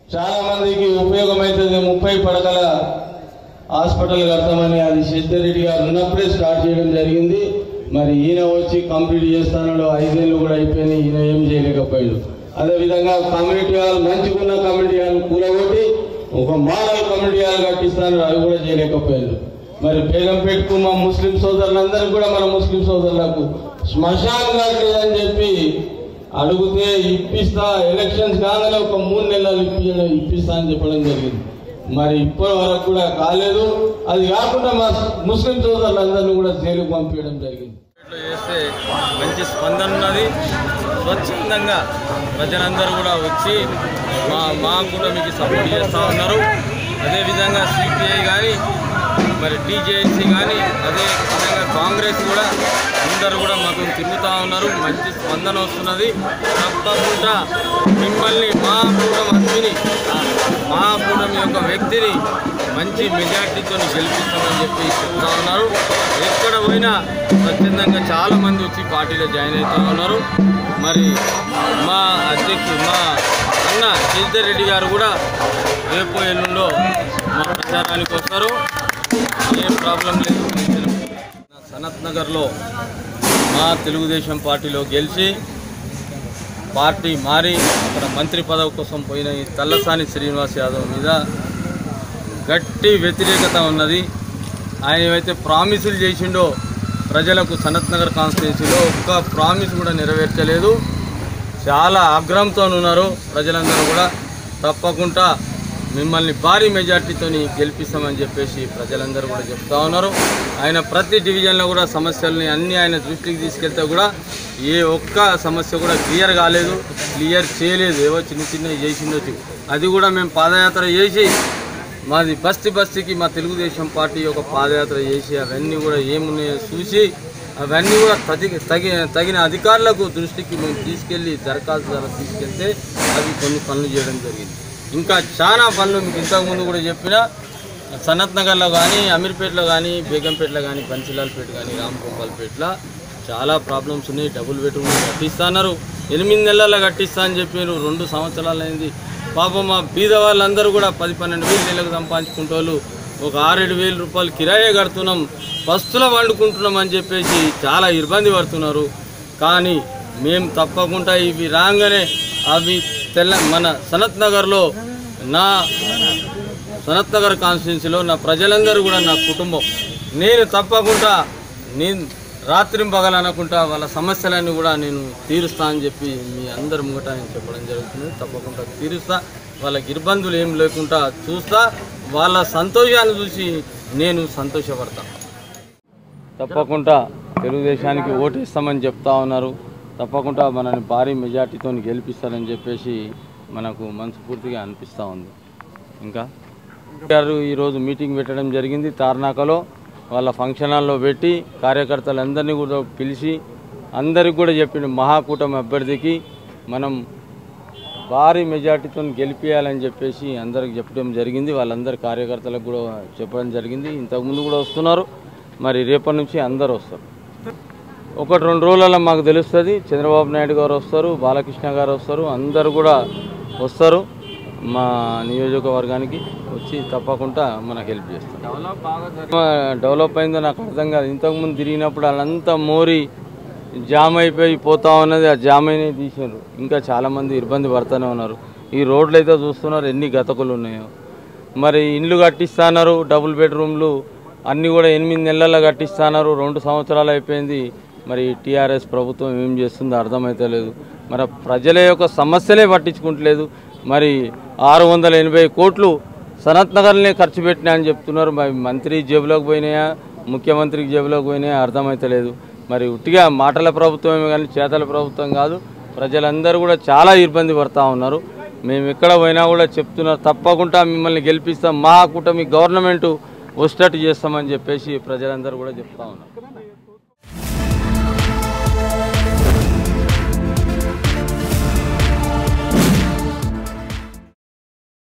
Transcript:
చాలా మందికి ఉపయోగమవుతుంది ముప్పై పడకల హాస్పిటల్ కడతామని అది సిద్ధారెడ్డి గారు ఉన్నప్పుడే స్టార్ట్ చేయడం జరిగింది మరి ఈయన వచ్చి కంప్లీట్ చేస్తానో ఐదేళ్ళు కూడా అయిపోయినాయి ఈయన ఏం చేయలేకపోయాడు అదేవిధంగా కమ్యూనిటీ హాల్ మంచిగా ఉన్న కమ్యూనిటీ హాల్ కూలగొట్టి ఒక మోడల్ కమ్యూనిటీ హాల్ కట్టిస్తాను అవి కూడా చేయలేకపోయాడు మరి బేగంపేటకు మా ముస్లిం సోదరులందరికీ కూడా మన ముస్లిం సోదరులకు శ్మశాన్ ఘాట్ లేదని చెప్పి అడిగితే ఇప్పిస్తా ఎలక్షన్స్ కాగానే ఒక మూడు నెలలు ఇప్పించడం ఇప్పిస్తా అని చెప్పడం జరిగింది మరి ఇప్పటి వరకు కూడా కాలేదు అది కాకుండా మా ముస్లిం సోదరులందరినీ కూడా జైలుకు పంపించడం జరిగింది ఇట్లా చేస్తే మంచి స్పందన ఉన్నది స్వచ్ఛందంగా ప్రజలందరూ కూడా వచ్చి మా మా కూడా మీకు సపోర్ట్ చేస్తూ ఉన్నారు అదేవిధంగా సిపిఐ కానీ మరి టీజేఎస్సీ కానీ అదే విధంగా కాంగ్రెస్ కూడా అందరూ కూడా మాకు తిరుగుతూ ఉన్నారు మంచి స్పందన వస్తున్నది తప్పకుండా మిమ్మల్ని మా కూడం అతిని మా కూడం యొక్క వ్యక్తిని మంచి మెజార్టీతో గెలిపిస్తామని చెప్పి చెప్తా ఉన్నారు ఎక్కడ పోయినా స్వచ్ఛందంగా చాలా మంది వచ్చి పార్టీలో జాయిన్ అవుతూ ఉన్నారు మరి మా అధ్యక్షుడు మా అన్న కేసీఆర్ రెడ్డి గారు కూడా రేపు ఎల్లుండో మా ప్రచారానికి వస్తారు ఏం ప్రాబ్లం లేదు సనత్ నగర్లో మా తెలుగుదేశం పార్టీలో గెలిచి పార్టీ మారి అక్కడ మంత్రి పదవి కోసం పోయిన ఈ తల్లసాని శ్రీనివాస్ యాదవ్ మీద గట్టి వ్యతిరేకత ఉన్నది ఆయన ఏవైతే ప్రామిసులు చేసిండో ప్రజలకు సనత్ నగర్ కాన్స్టిట్యున్సీలో ఒక్క ప్రామిస్ కూడా నెరవేర్చలేదు చాలా ఆగ్రహంతో ఉన్నారు ప్రజలందరూ కూడా తప్పకుండా మిమ్మల్ని భారీ మెజార్టీతో గెలిపిస్తామని చెప్పేసి ప్రజలందరూ కూడా చెప్తా ఉన్నారు ఆయన ప్రతి డివిజన్లో కూడా సమస్యల్ని అన్ని ఆయన దృష్టికి తీసుకెళ్తే కూడా ఏ ఒక్క సమస్య కూడా క్లియర్ కాలేదు క్లియర్ చేయలేదు ఏవో చిన్న చిన్నవి చేసిండొచ్చు అది కూడా మేము పాదయాత్ర చేసి మాది బస్తీ బస్తీకి మా తెలుగుదేశం పార్టీ యొక్క పాదయాత్ర చేసి అవన్నీ కూడా ఏమున్నాయో చూసి అవన్నీ కూడా తగి తగి తగిన అధికారులకు దృష్టికి మేము తీసుకెళ్ళి దరఖాస్తు ద్వారా తీసుకెళ్తే అవి కొన్ని పనులు చేయడం జరిగింది ఇంకా చాలా పనులు మీకు ఇంతకుముందు కూడా చెప్పిన సనత్ నగర్లో కానీ అమీర్పేటలో కానీ బేగంపేటలో కానీ బన్సిలాల్పేట కానీ రామగోపాల్పేటలో చాలా ప్రాబ్లమ్స్ ఉన్నాయి డబుల్ బెడ్రూమ్ కట్టిస్తా అన్నారు ఎనిమిది నెలల్లో కట్టిస్తా అని చెప్పారు రెండు సంవత్సరాలు అయింది పాపం మా బీద వాళ్ళందరూ కూడా పది పన్నెండు వేలు నెలకు సంపాదించుకుంటే వాళ్ళు ఒక ఆరేడు వేల రూపాయలు కిరాయే కడుతున్నాం పస్తుల వండుకుంటున్నాం అని చెప్పేసి చాలా ఇబ్బంది పడుతున్నారు కానీ మేము తప్పకుండా ఇవి రాగానే అవి తెల్ల మన సనత్ నగర్లో నా సనత్ నగర్ కాన్స్టిట్యున్సీలో నా ప్రజలందరూ కూడా నా కుటుంబం నేను తప్పకుండా నేను రాత్రి పగలనకుండా వాళ్ళ సమస్యలన్నీ కూడా నేను తీరుస్తా అని చెప్పి మీ అందరి ముంగట నేను చెప్పడం జరుగుతుంది తప్పకుండా తీరుస్తా వాళ్ళకి ఇబ్బందులు ఏం లేకుండా చూస్తా వాళ్ళ సంతోషాన్ని చూసి నేను సంతోషపడతా తప్పకుండా తెలుగుదేశానికి ఓటేస్తామని చెప్తా ఉన్నారు తప్పకుండా మనల్ని భారీ మెజార్టీతో గెలిపిస్తారని చెప్పేసి మనకు మనస్ఫూర్తిగా అనిపిస్తూ ఉంది ఇంకా గారు ఈరోజు మీటింగ్ పెట్టడం జరిగింది తార్నాకలో వాళ్ళ ఫంక్షన్ హాల్లో పెట్టి కార్యకర్తలందరినీ కూడా పిలిచి అందరికి కూడా చెప్పిన మహాకూటమి అభ్యర్థికి మనం భారీ మెజార్టీతో గెలిపించాలని చెప్పేసి అందరికి చెప్పడం జరిగింది వాళ్ళందరి కార్యకర్తలకు కూడా చెప్పడం జరిగింది ఇంతకుముందు కూడా వస్తున్నారు మరి రేపటి నుంచి అందరు వస్తారు ఒకటి రెండు రోజులలో మాకు తెలుస్తుంది చంద్రబాబు నాయుడు గారు వస్తారు బాలకృష్ణ గారు వస్తారు అందరు కూడా వస్తారు మా నియోజకవర్గానికి వచ్చి తప్పకుండా మనకు హెల్ప్ చేస్తారు మా డెవలప్ అయిందో నాకు అర్థం కాదు ఇంతకుముందు తిరిగినప్పుడు వాళ్ళంతా మోరి జామ్ అయిపోయి పోతా ఉన్నది ఆ జామ్ అయినా తీసారు ఇంకా చాలామంది ఇబ్బంది పడుతూనే ఉన్నారు ఈ రోడ్లు అయితే చూస్తున్నారు ఎన్ని గతకులు ఉన్నాయో మరి ఇండ్లు కట్టిస్తున్నారు డబుల్ బెడ్రూమ్లు అన్నీ కూడా ఎనిమిది నెలల్లో కట్టిస్తున్నారు రెండు సంవత్సరాలు అయిపోయింది మరి టీఆర్ఎస్ ప్రభుత్వం ఏం చేస్తుందో అర్థమైతలేదు మరి ప్రజల యొక్క సమస్యలే పట్టించుకుంటలేదు మరి ఆరు వందల ఎనభై కోట్లు సనత్ నగర్నే ఖర్చు పెట్టినా అని చెప్తున్నారు మరి మంత్రి జేబులోకి పోయినాయా ముఖ్యమంత్రికి జేబులోకి పోయినాయా అర్థమైతలేదు మరి ఉట్టిగా మాటల ప్రభుత్వమే కానీ చేతల ప్రభుత్వం కాదు ప్రజలందరూ కూడా చాలా ఇబ్బంది పడతా ఉన్నారు మేము ఎక్కడ పోయినా కూడా చెప్తున్నారు తప్పకుండా మిమ్మల్ని గెలిపిస్తాం మా కూటమి గవర్నమెంట్ వచ్చేటట్టు చేస్తామని చెప్పేసి ప్రజలందరూ కూడా చెప్తా ఉన్నారు